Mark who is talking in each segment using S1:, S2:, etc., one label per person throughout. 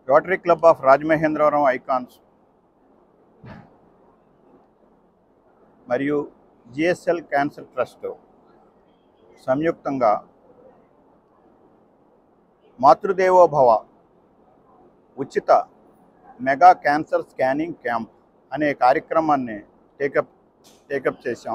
S1: Rotary Club of Rajamahendravaram icons మరియు GSL cancer trust సంయుక్తంగా మాతృదేవోభవ ఉచిత మెగా క్యాన్సర్ స్కానింగ్ క్యాంప్ అనే కార్యక్రమాన్ని టేకప్ టేకప్ చేశాం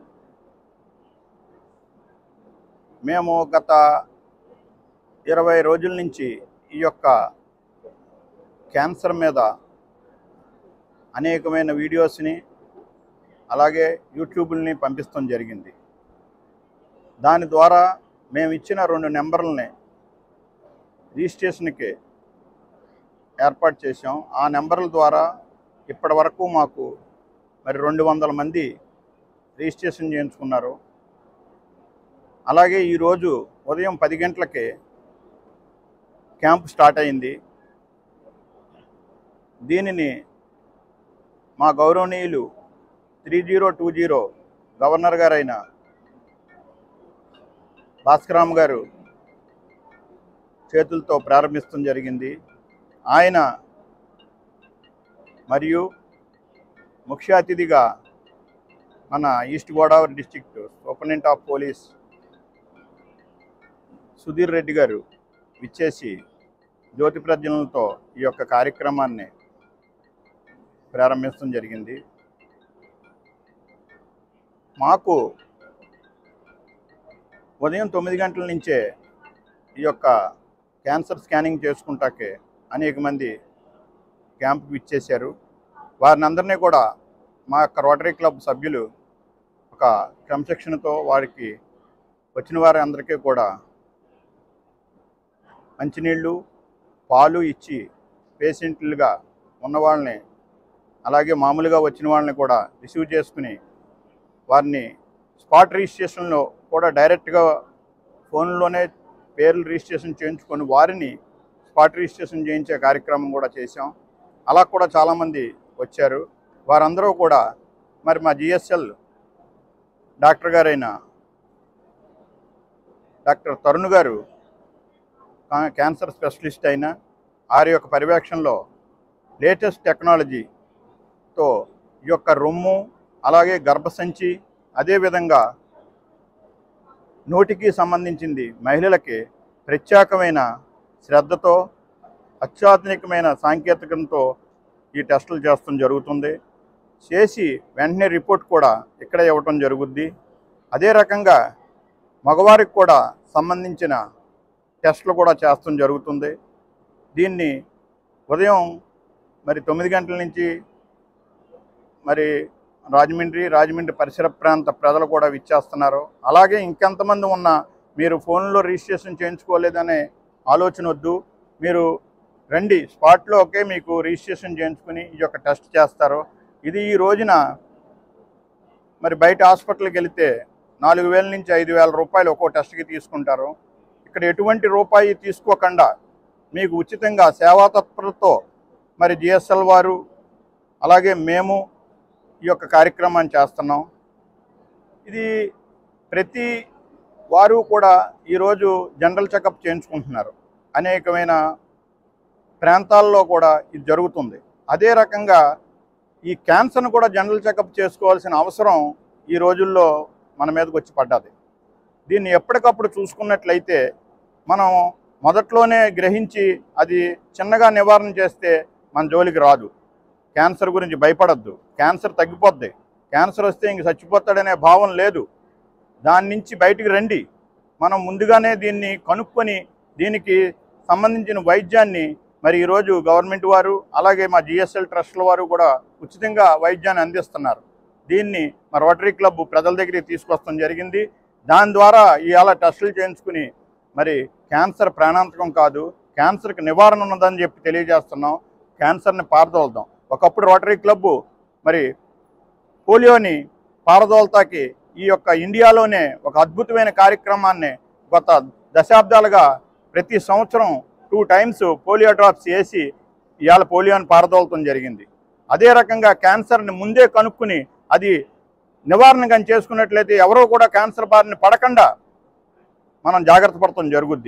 S1: మేము గత ఇరవై రోజుల నుంచి ఈ యొక్క క్యాన్సర్ మీద అనేకమైన వీడియోస్ని అలాగే యూట్యూబ్ని పంపిస్తాం జరిగింది దాని ద్వారా మేము ఇచ్చిన రెండు నెంబర్లని రిజిస్ట్రేషన్కి ఏర్పాటు చేసాం ఆ నెంబర్ల ద్వారా ఇప్పటి వరకు మాకు మరి రెండు వందల మంది రిజిస్ట్రేషన్ చేయించుకున్నారు అలాగే ఈరోజు ఉదయం పది గంటలకి క్యాంప్ స్టార్ట్ అయింది దీనిని మా గౌరవనీయులు three zero two zero governor గారైన భాస్కరామ్ గారు చేతులతో ప్రారంభించడం జరిగింది ఆయన మరియు ముఖ్య అతిథిగా మన east Godavari district superintendent of police Sudheer Reddy గారు విచ్చేసి జ్యోతి ప్రజ్వలనతో ఈ యొక్క కార్యక్రమాన్ని ప్రారంభించడం జరిగింది మాకు ఉదయం తొమ్మిది గంటల నుంచే ఈ యొక్క క్యాన్సర్ స్కానింగ్ చేసుకుంటాకే అనేక మంది క్యాంప్కి ఇచ్చేశారు వారిని అందరినీ కూడా మా యొక్క రోటరీ క్లబ్ సభ్యులు ఒక క్రమశిక్షణతో వారికి వచ్చిన వారి అందరికీ కూడా మంచినీళ్ళు పాలు ఇచ్చి పేషెంట్లుగా ఉన్న వాళ్ళని అలాగే మామూలుగా వచ్చిన వాళ్ళని కూడా రిసీవ్ చేసుకుని వారిని స్పాట్ రిజిస్ట్రేషన్లో కూడా డైరెక్ట్గా ఫోన్లోనే పేర్లు రిజిస్ట్రేషన్ చేయించుకొని వారిని స్పాట్ రిజిస్ట్రేషన్ చేయించే కార్యక్రమం కూడా చేశాం అలా కూడా చాలామంది వచ్చారు వారందరూ కూడా మరి మా జిఎస్ఎల్ డాక్టర్ గారైన డాక్టర్ తరుణ్ గారు కా- క్యాన్సర్ స్పెషలిస్ట్ అయిన వారి యొక్క పర్యవేక్షణలో లేటెస్ట్ టెక్నాలజీతో ఈ యొక్క రొమ్ము అలాగే గర్భసంచి అదేవిధంగా నోటికి సంబంధించింది మహిళలకి ప్రత్యేకమైన శ్రద్ధతో అత్యాధునికమైన సాంకేతికంతో ఈ టెస్టులు చేస్తడం జరుగుతుంది చేసి వెంటనే రిపోర్ట్ కూడా ఇక్కడే ఇవ్వటం జరుగుద్ది అదే రకంగా మగవారికి కూడా సంబంధించిన టెస్టులు కూడా చేస్తడం జరుగుతుంది దీన్ని ఉదయం మరి తొమ్మిది గంటల నుంచి మరి రాజమండ్రి రాజమండ్రి పరిసర ప్రాంత ప్రజలు కూడా విచ్చేస్తున్నారు అలాగే ఇంకెంతమంది ఉన్నా మీరు ఫోన్లో రిజిస్ట్రేషన్ చేయించుకోలేదనే ఆలోచన వద్దు మీరు రండి స్పాట్లో ఒకే మీకు రిజిస్ట్రేషన్ చేయించుకుని ఈ యొక్క టెస్ట్ చేస్తారు ఇది ఈ రోజున మరి బయట హాస్పిటల్కి వెళితే నాలుగు వేల నుంచి ఐదు వేల రూపాయలు ఒక్కో టెస్ట్కి తీసుకుంటారు ఇక్కడ ఎటువంటి రూపాయి తీసుకోకుండా మీకు ఉచితంగా సేవా తత్పరతో మరి జిఎస్ఎల్ వారు అలాగే మేము ఈ యొక్క కార్యక్రమాన్ని చేస్తున్నాం ఇది ప్రతి వారు కూడా ఈరోజు జనరల్ చెకప్ చేయించుకుంటున్నారు అనేకమైన ప్రాంతాల్లో కూడా ఇది జరుగుతుంది అదే రకంగా ఈ క్యాన్సర్ను కూడా జనరల్ చెకప్ చేసుకోవాల్సిన అవసరం ఈ రోజుల్లో మన మీదకి వచ్చి పడ్డది దీన్ని ఎప్పటికప్పుడు చూసుకున్నట్లయితే మనం మొదట్లోనే గ్రహించి అది చిన్నగా నివారణ చేస్తే మన జోలికి రాదు క్యాన్సర్ గురించి భయపడద్దు క్యాన్సర్ తగ్గిపోద్ది క్యాన్సర్ వస్తే ఇంక చచ్చిపోతాడనే భావం లేదు దాని నుంచి బయటికి రండి మనం ముందుగానే దీన్ని కనుక్కొని దీనికి సంబంధించిన వైద్యాన్ని మరి ఈరోజు గవర్నమెంట్ వారు అలాగే మా జిఎస్ఎల్ ట్రస్ట్ల వారు కూడా ఉచితంగా వైద్యాన్ని అందిస్తున్నారు దీన్ని మా రోటరీ క్లబ్ ప్రజల దగ్గరికి తీసుకొస్తాం జరిగింది దాని ద్వారా ఇవాళ టెస్టులు చేయించుకుని మరి క్యాన్సర్ ప్రాణాంతకం కాదు క్యాన్సర్కి నివారణ ఉన్నదని చెప్పి తెలియజేస్తున్నాం క్యాన్సర్ని పారదోలుదాం ఒకప్పుడు రోటరీ క్లబ్బు మరి పోలియోని పారదోలతాకి ఈ యొక్క ఇండియాలోనే ఒక అద్భుతమైన కార్యక్రమాన్ని గత దశాబ్దాలుగా ప్రతి సంవత్సరం టూ టైమ్స్ పోలియో డ్రాప్స్ వేసి ఇవాళ పోలియోని పారదోలతం జరిగింది అదే రకంగా క్యాన్సర్ని ముందే కనుక్కుని అది నివారణ కానీ చేసుకున్నట్లయితే ఎవరో కూడా క్యాన్సర్ బారిన పడకుండా మనం జాగ్రత్త పడటం జరుగుద్ది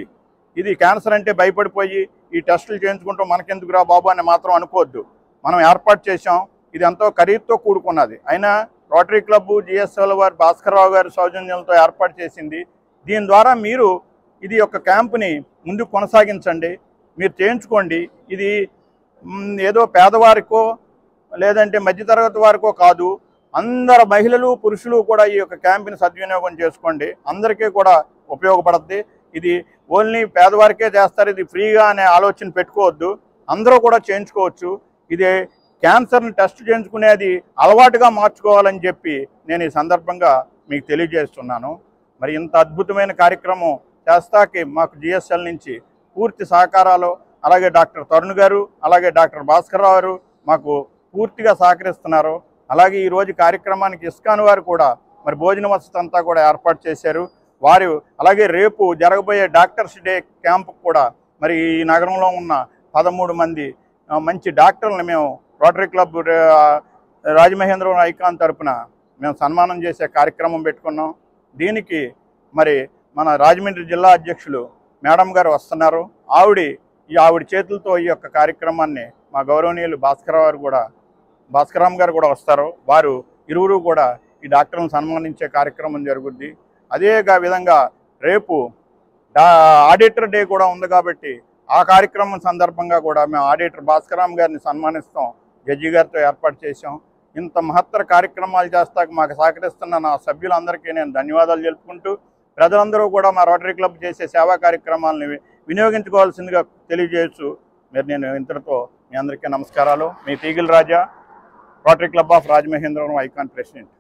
S1: ఇది క్యాన్సర్ అంటే భయపడిపోయి ఈ టెస్టులు చేయించుకుంటాం మనకెందుకురా బాబు అని మాత్రం అనుకోవద్దు మనం ఏర్పాటు చేశాం ఇది ఎంతో ఖరీదుతో కూడుకున్నది అయినా రోటరీ క్లబ్ జిఎస్ఎల్ వారి భాస్కర్రావు గారి సౌజన్యంతో ఏర్పాటు చేసింది దీని ద్వారా మీరు ఇది యొక్క క్యాంపుని ముందుకు కొనసాగించండి మీరు చేయించుకోండి ఇది మ్, ఏదో పేదవారికో లేదంటే మధ్యతరగతి వారికో కాదు అందరు మహిళలు పురుషులు కూడా ఈ యొక్క క్యాంపుని సద్వినియోగం చేసుకోండి అందరికీ కూడా ఉపయోగపడుద్ది ఇది ఓన్లీ పేదవారికే చేస్తారు ఇది ఫ్రీగా అనే ఆలోచన పెట్టుకోవద్దు అందరూ కూడా చేయించుకోవచ్చు ఇది క్యాన్సర్ని టెస్ట్ చేయించుకునేది అలవాటుగా మార్చుకోవాలని చెప్పి నేను ఈ సందర్భంగా మీకు తెలియజేస్తున్నాను మరి ఇంత అద్భుతమైన కార్యక్రమం చేస్తాకి మాకు జిఎస్ఎల్ నుంచి పూర్తి సహకారాలు అలాగే డాక్టర్ తరుణ్ గారు అలాగే డాక్టర్ భాస్కర్ రావు గారు మాకు పూర్తిగా సహకరిస్తున్నారు అలాగే ఈ రోజు కార్యక్రమానికి ఇస్కాన్ వారు కూడా మరి భోజన వసతి అంతా కూడా ఏర్పాటు చేశారు వారు అలాగే రేపు జరగబోయే డాక్టర్స్ డే క్యాంప్ కూడా మరి ఈ నగరంలో ఉన్న పదమూడు మంది ఆ, మంచి డాక్టర్లను మేము రోటరీ క్లబ్ రా- రాజమహేంద్రవరం ఐకాన్ తరపున మేము సన్మానం చేసే కార్యక్రమం పెట్టుకున్నాం దీనికి మరి మన రాజమండ్రి జిల్లా అధ్యక్షులు మేడం గారు వస్తున్నారు ఆవిడ ఈ ఆవిడ చేతులతో ఈ యొక్క కార్యక్రమాన్ని మా గౌరవనీయులు భాస్కరరావు గారు కూడా భాస్కరరామ్ గారు కూడా వస్తారు వారు ఇరువురు కూడా ఈ డాక్టర్లను సన్మానించే కార్యక్రమం జరుగుద్ది అదే గా- విధంగా రేపు డా ఆడిటర్ డే కూడా ఉంది కాబట్టి ఆ కార్యక్రమం సందర్భంగా కూడా మేము ఆడిటర్ భాస్కరరామ్ గారిని సన్మానిస్తాం జడ్జి గారితో ఏర్పాటు చేశాం ఇంత మహత్తర కార్యక్రమాలు చేస్తాక మాకు సహకరిస్తున్న నా సభ్యులందరికీ నేను ధన్యవాదాలు తెలుపుకుంటూ ప్రజలందరూ కూడా మా రోటరీ క్లబ్ చేసే సేవా కార్యక్రమాలను వి- వినియోగించుకోవాల్సిందిగా తెలియజేయచ్చు మీరు నేను ఇంతటితో మీ అందరికీ నమస్కారాలు మీ Teegil Raja Rotary Club of Rajamahendravaram icon president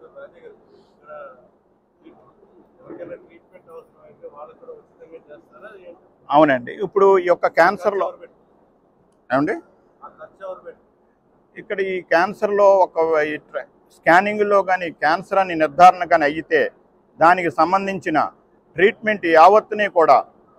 S2: ఎవరికైనా ట్రీట్మెంట్ అవసరం అయితే వాళ్ళకు కూడా ఉచితంగా చేస్తారా ఏంటి?
S1: అవునండి ఇప్పుడు ఈ యొక్క క్యాన్సర్లో
S2: ఎవరు పెట్టు-
S1: ఏమండి
S2: ఆ ఖర్చు ఎవరు పెట్టు?
S1: ఇక్కడ ఈ క్యాన్సర్లో ఒక ఈ ట్ర- స్కానింగ్లో కానీ క్యాన్సర్ అని నిర్ధారణ కానీ అయితే దానికి సంబంధించిన ట్రీట్మెంట్ యావత్తుని కూడా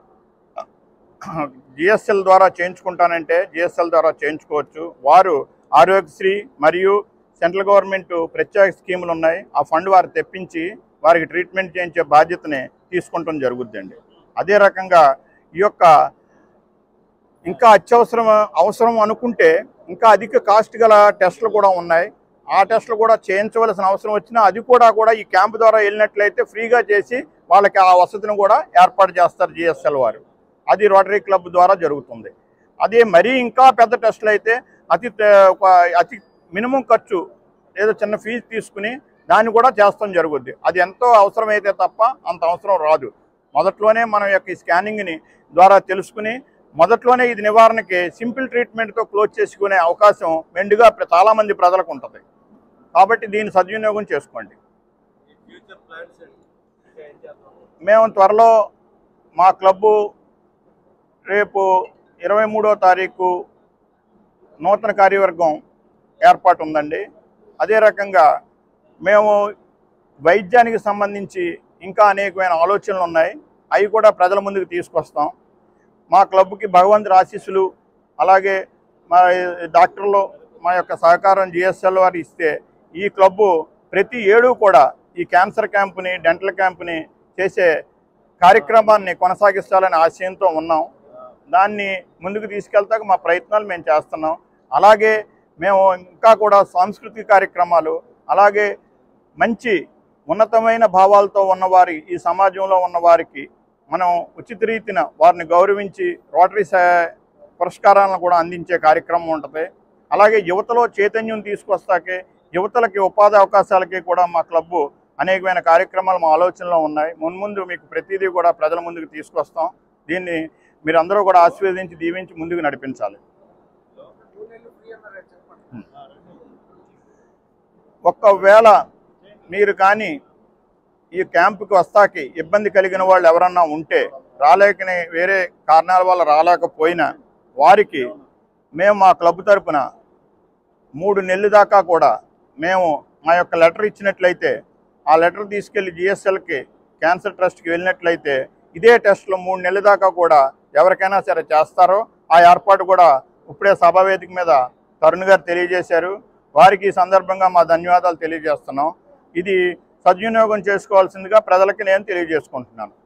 S1: జిఎస్ఎల్ ద్వారా చేయించుకుంటానంటే జిఎస్ఎల్ ద్వారా చేయించుకోవచ్చు వారు ఆరోగ్యశ్రీ మరియు సెంట్రల్ గవర్నమెంట్ ప్రత్యేక స్కీములు ఉన్నాయి ఆ ఫండ్ వారు తెప్పించి వారికి ట్రీట్మెంట్ చేయించే బాధ్యతని తీసుకుంటాం జరుగుద్దండి అదే రకంగా ఈ యొక్క ఇంకా అత్యవసరం అవసరం అనుకుంటే ఇంకా అధిక కాస్ట్ గల టెస్టులు కూడా ఉన్నాయి ఆ టెస్టులు కూడా చేయించవలసిన అవసరం వచ్చినా అది కూడా కూడా ఈ క్యాంప్ ద్వారా వెళ్ళినట్లయితే ఫ్రీగా చేసి వాళ్ళకి ఆ వసతిని కూడా ఏర్పాటు చేస్తారు జిఎస్ఎల్ వారు అది రోటరీ క్లబ్ ద్వారా జరుగుతుంది అదే మరీ ఇంకా పెద్ద టెస్టులు అయితే అతి త- ఒక అతి మినిమం ఖర్చు ఏదో చిన్న ఫీజు తీసుకుని దాన్ని కూడా చేస్తాం జరుగుద్ది అది ఎంతో అవసరమైతే తప్ప అంత అవసరం రాదు మొదట్లోనే మనం యొక్క ఈ స్కానింగ్ని ద్వారా తెలుసుకుని మొదట్లోనే ఇది నివారణకి సింపుల్ ట్రీట్మెంట్తో క్లోజ్ చేసుకునే అవకాశం మెండుగా ప్ర- చాలామంది ప్రజలకు ఉంటుంది కాబట్టి దీన్ని సద్వినియోగం చేసుకోండి
S2: ఈ ఫ్యూచర్ ప్లాన్స్ ఏంటి? ఇంకా ఏం చేద్దాం?
S1: మేము త్వరలో మా క్లబ్బు రేపు ఇరవై మూడో తారీఖు నూతన కార్యవర్గం ఏర్పాటు ఉందండి అదే రకంగా మేము వైద్యానికి సంబంధించి ఇంకా అనేకమైన ఆలోచనలు ఉన్నాయి అవి కూడా ప్రజల ముందుకు తీసుకొస్తాం మా క్లబ్కి భగవంతుడి ఆశీస్సులు అలాగే మా డాక్టర్లు మా యొక్క సహకారం జిఎస్ఎల్ వారు ఇస్తే ఈ క్లబ్బు ప్రతి ఏడు కూడా ఈ క్యాన్సర్ క్యాంపుని డెంటల్ క్యాంపుని చేసే కార్యక్రమాన్ని కొనసాగిస్తాలని ఆశయంతో ఉన్నాం దాన్ని ముందుకు తీసుకెళ్తాక మా ప్రయత్నాలు మేము చేస్తున్నాం అలాగే మేము ఇంకా కూడా సాంస్కృతిక కార్యక్రమాలు అలాగే మంచి ఉన్నతమైన భావాలతో ఉన్నవారి ఈ సమాజంలో ఉన్న వారికి మనం ఉచిత రీతిన వారిని గౌరవించి రోటరీ సా- పురస్కారాలను కూడా అందించే కార్యక్రమం ఉంటుంది అలాగే యువతలో చైతన్యం తీసుకొస్తాకే యువతలకి ఉపాధి అవకాశాలకి కూడా మా క్లబ్బు అనేకమైన కార్యక్రమాలు మా ఆలోచనలో ఉన్నాయి మున్ముందు మీకు ప్రతిదీ కూడా ప్రజల ముందుకు తీసుకొస్తాం దీన్ని మీరందరూ కూడా ఆశీర్వదించి దీవించి ముందుకు నడిపించాలి ఒక్కవేళ మీరు కానీ ఈ క్యాంపుకి వస్తాకి ఇబ్బంది కలిగిన వాళ్ళు ఎవరన్నా ఉంటే రాలేకని వేరే కారణాల వల్ల రాలేకపోయినా వారికి మేము మా క్లబ్ తరపున మూడు నెలల దాకా కూడా మేము మా యొక్క లెటర్ ఇచ్చినట్లయితే ఆ లెటర్ తీసుకెళ్లి జిఎస్ఎల్కి క్యాన్సర్ ట్రస్ట్కి వెళ్ళినట్లయితే ఇదే టెస్ట్లో మూడు నెలల దాకా కూడా ఎవరికైనా సరే చేస్తారో ఆ ఏర్పాటు కూడా ఇప్పుడే సభావేదిక మీద తరుణ్ గారు తెలియజేశారు వారికి ఈ సందర్భంగా మా ధన్యవాదాలు తెలియజేస్తున్నాం ఇది సద్వినియోగం చేసుకోవాల్సిందిగా ప్రజలకి నేను తెలియజేసుకుంటున్నాను